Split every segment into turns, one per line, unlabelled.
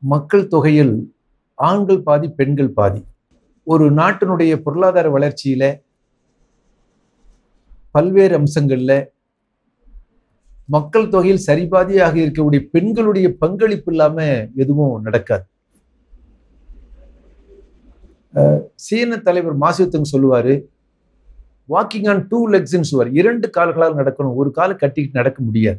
மக்கள் தொகையில் ஆண்கள் பாதி பெண்கள் பாதி ஒரு நாட்டினுடைய பொருளாதார வளர்ச்சியில பல்வேறு அம்சங்கள்ல மக்கள் தொகையில் சரிபாதியாக இருக்கக்கூடிய பெண்களுடைய பங்களிப்பு இல்லாம எதுவும் நடக்காது அஹ் சீன தலைவர் மாசித்தங் சொல்லுவாரு வாக்கிங் ஆன் டூ லெக்ஸ்ன்னு சொல்லுவார் இரண்டு கால்களால் நடக்கணும் ஒரு காலை கட்டிக்கிட்டு நடக்க முடியாது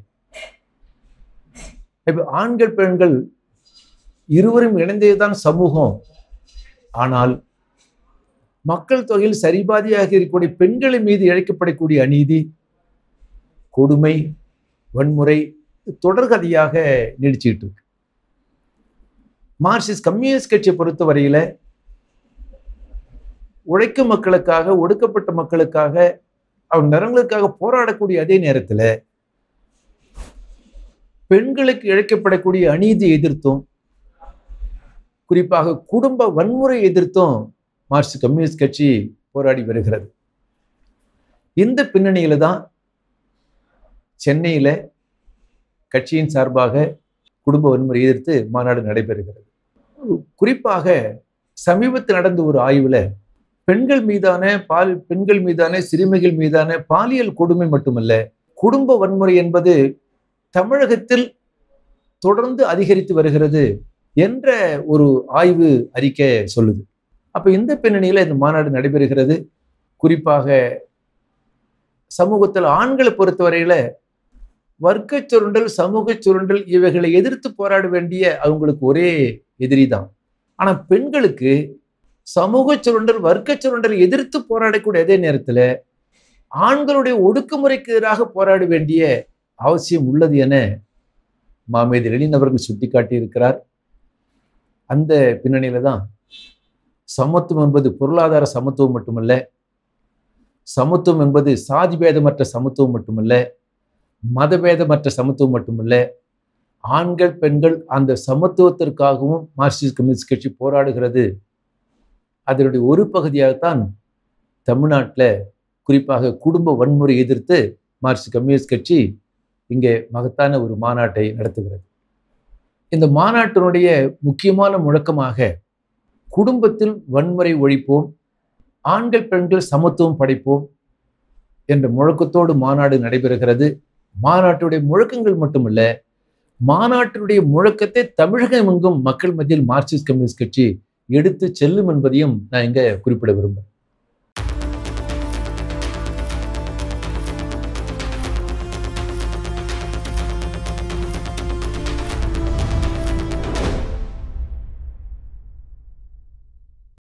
இப்ப ஆண்கள் பெண்கள் இருவரும் இணைந்ததுதான் சமூகம் ஆனால் மக்கள் தொகையில் சரிபாதியாக இருக்கக்கூடிய பெண்களின் மீது இழைக்கப்படக்கூடிய அநீதி கொடுமை வன்முறை தொடர்கதையாக நீடிச்சுக்கிட்டு இருக்கு மார்க்சிஸ்ட் கம்யூனிஸ்ட் கட்சியை பொறுத்த வரையில உழைக்கும் மக்களுக்காக ஒடுக்கப்பட்ட மக்களுக்காக அவன் நலன்களுக்காக போராடக்கூடிய அதே நேரத்தில் பெண்களுக்கு இழைக்கப்படக்கூடிய அநீதி எதிர்த்தும் குறிப்பாக குடும்ப வன்முறை எதிர்த்தும் மார்க்சிஸ்ட் கம்யூனிஸ்ட் கட்சி போராடி வருகிறது இந்த பின்னணியில தான் சென்னையில கட்சியின் சார்பாக குடும்ப வன்முறை எதிர்த்து மாநாடு நடைபெறுகிறது குறிப்பாக சமீபத்தில் நடந்த ஒரு ஆய்வுல பெண்கள் மீதான பால் பெண்கள் மீதான சிறுமிகள் மீதான பாலியல் கொடுமை மட்டுமல்ல குடும்ப வன்முறை என்பது தமிழகத்தில் தொடர்ந்து அதிகரித்து வருகிறது என்ற ஒரு ஆய்வு அறிக்கை சொல்லுது அப்ப இந்த பின்னணியில இந்த மாநாடு நடைபெறுகிறது குறிப்பாக சமூகத்தில் ஆண்களை பொறுத்தவரையில வர்க்க சுருண்டல் சமூக சுருண்டல் இவைகளை எதிர்த்து போராட வேண்டிய அவங்களுக்கு ஒரே எதிரி தான் ஆனா பெண்களுக்கு சமூக சுருண்டல் வர்க்க சுருண்டல் எதிர்த்து போராடக்கூடிய அதே நேரத்துல ஆண்களுடைய ஒடுக்குமுறைக்கு எதிராக போராட வேண்டிய அவசியம் உள்ளது என மாமேதி லெனின் அவர்கள் சுட்டிக்காட்டி இருக்கிறார் அந்த பின்னணியில தான் சமத்துவம் என்பது பொருளாதார சமத்துவம் மட்டுமல்ல சமத்துவம் என்பது சாதி பேதமற்ற சமத்துவம் மட்டுமல்ல மதபேதமற்ற சமத்துவம் மட்டுமல்ல ஆண்கள் பெண்கள் அந்த சமத்துவத்திற்காகவும் மார்க்சிஸ்ட் கம்யூனிஸ்ட் கட்சி போராடுகிறது அதனுடைய ஒரு பகுதியாகத்தான் தமிழ்நாட்டில் குறிப்பாக குடும்ப வன்முறை எதிர்த்து மார்க்சிஸ்ட் கம்யூனிஸ்ட் கட்சி இங்கே மகத்தான ஒரு மாநாட்டை நடத்துகிறது இந்த மாநாட்டினுடைய முக்கியமான முழக்கமாக குடும்பத்தில் வன்முறை ஒழிப்போம் ஆண்கள் பெண்கள் சமத்துவம் படைப்போம் என்ற முழக்கத்தோடு மாநாடு நடைபெறுகிறது மாநாட்டுடைய முழக்கங்கள் மட்டுமல்ல மாநாட்டினுடைய முழக்கத்தை தமிழகம் எங்கும் மக்கள் மத்தியில் மார்க்சிஸ்ட் கம்யூனிஸ்ட் கட்சி எடுத்து செல்லும் என்பதையும் நான் இங்க குறிப்பிட விரும்புகிறேன்